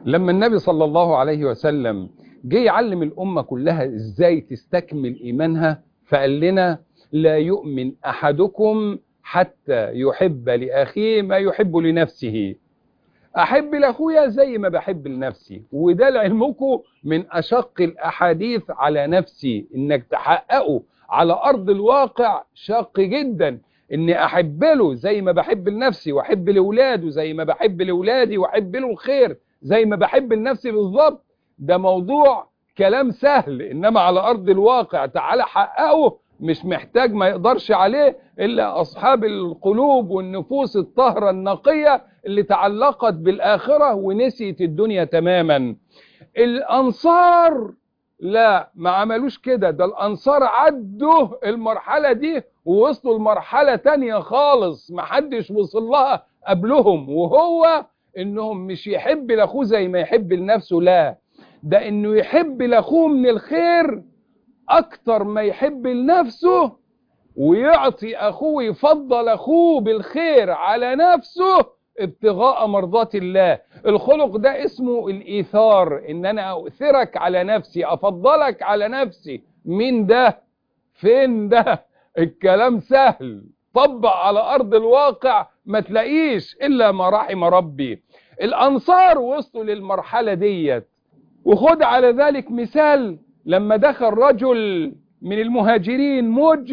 لما النبي صلى الله عليه وسلم جه يعلم الأمة كلها إزاي تستكمل إيمانها فقال لنا لا يؤمن أحدكم حتى يحب لأخيه ما يحب لنفسه أحب لأخويا زي ما بحب لنفسي وده لعلمكم من أشق الأحاديث على نفسي إنك تحققه على أرض الواقع شاق جدا إني أحب له زي ما بحب لنفسي وأحب لأولاده زي ما بحب لأولادي وأحب له الخير زي ما بحب لنفسي بالظبط ده موضوع كلام سهل إنما على أرض الواقع تعالى حققه مش محتاج ما يقدرش عليه إلا أصحاب القلوب والنفوس الطهرة النقية اللي تعلقت بالآخرة ونسيت الدنيا تماما الأنصار لا ما عملوش كده ده الأنصار عدوا المرحلة دي ووصلوا لمرحلة تانية خالص ما حدش وصل لها قبلهم وهو انهم مش يحب لاخوه زي ما يحب لنفسه لا ده انه يحب لاخوه من الخير اكتر ما يحب لنفسه ويعطي اخوه يفضل اخوه بالخير على نفسه ابتغاء مرضات الله الخلق ده اسمه الايثار ان انا اؤثرك على نفسي افضلك على نفسي مين ده فين ده الكلام سهل طبق على ارض الواقع ما تلاقيش الا ما رحم ربي الانصار وصلوا للمرحله ديت وخد على ذلك مثال لما دخل رجل من المهاجرين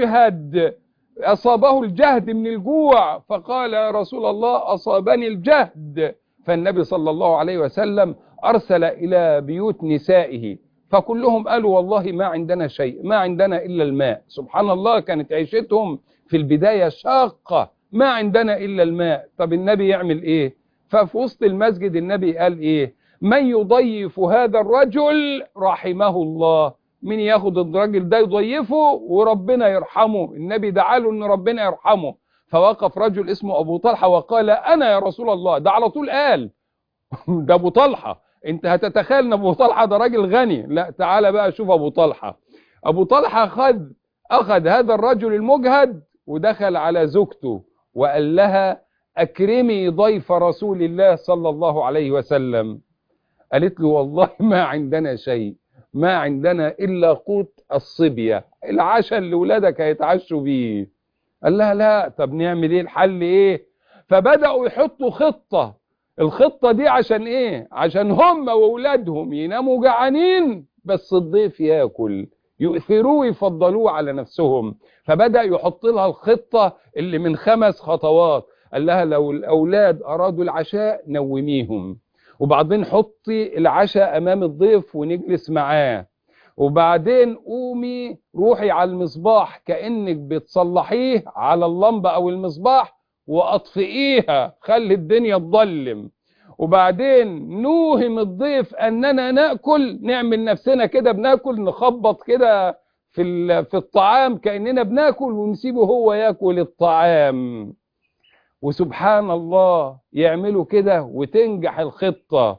مجهد أصابه الجهد من الجوع فقال يا رسول الله أصابني الجهد فالنبي صلى الله عليه وسلم أرسل إلى بيوت نسائه فكلهم قالوا والله ما عندنا شيء ما عندنا إلا الماء سبحان الله كانت عيشتهم في البداية شاقة ما عندنا إلا الماء طب النبي يعمل إيه ففي وسط المسجد النبي قال إيه من يضيف هذا الرجل رحمه الله مين ياخد الراجل ده يضيفه وربنا يرحمه النبي دعا له ان ربنا يرحمه فوقف رجل اسمه ابو طلحه وقال انا يا رسول الله ده على طول قال ده ابو طلحه انت هتتخيل ان ابو طلحه ده راجل غني لا تعالى بقى شوف ابو طلحه ابو طلحه خد اخذ هذا الرجل المجهد ودخل على زوجته وقال لها اكرمي ضيف رسول الله صلى الله عليه وسلم قالت له والله ما عندنا شيء ما عندنا إلا قوت الصبية العشاء اللي ولادك هيتعشوا بيه قال لها لا طب نعمل ايه الحل ايه فبدأوا يحطوا خطة الخطة دي عشان ايه عشان هم وولادهم يناموا جعانين بس الضيف ياكل يؤثروه ويفضلوه على نفسهم فبدأ يحط لها الخطة اللي من خمس خطوات قال لها لو الأولاد أرادوا العشاء نوميهم وبعدين حطي العشاء امام الضيف ونجلس معاه وبعدين قومي روحي على المصباح كانك بتصلحيه على اللمبه او المصباح واطفئيها خلي الدنيا تضلم وبعدين نوهم الضيف اننا ناكل نعمل نفسنا كده بناكل نخبط كده في في الطعام كاننا بناكل ونسيبه هو ياكل الطعام وسبحان الله يعملوا كده وتنجح الخطة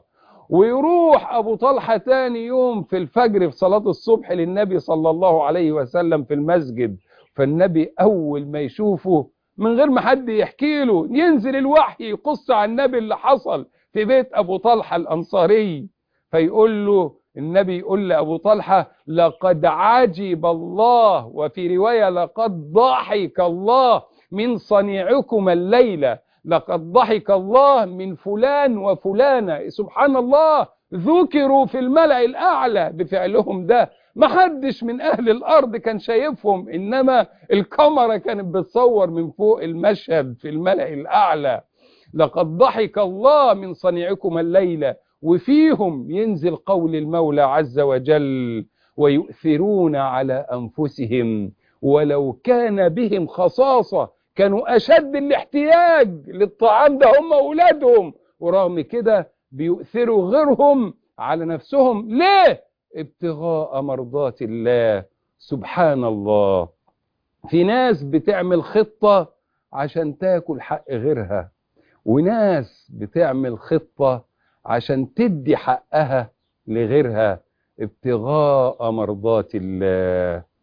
ويروح أبو طلحة تاني يوم في الفجر في صلاة الصبح للنبي صلى الله عليه وسلم في المسجد فالنبي أول ما يشوفه من غير ما حد يحكي له ينزل الوحي يقص عن النبي اللي حصل في بيت أبو طلحة الأنصاري فيقول له النبي يقول لأبو طلحة لقد عجب الله وفي رواية لقد ضحك الله من صنيعكم الليلة لقد ضحك الله من فلان وفلانة سبحان الله ذكروا في الملأ الأعلى بفعلهم ده ما حدش من أهل الأرض كان شايفهم إنما الكاميرا كانت بتصور من فوق المشهد في الملأ الأعلى لقد ضحك الله من صنيعكم الليلة وفيهم ينزل قول المولى عز وجل ويؤثرون على أنفسهم ولو كان بهم خصاصة كانوا أشد الاحتياج للطعام ده هم أولادهم ورغم كده بيؤثروا غيرهم على نفسهم ليه؟ ابتغاء مرضات الله سبحان الله في ناس بتعمل خطة عشان تاكل حق غيرها وناس بتعمل خطة عشان تدي حقها لغيرها ابتغاء مرضات الله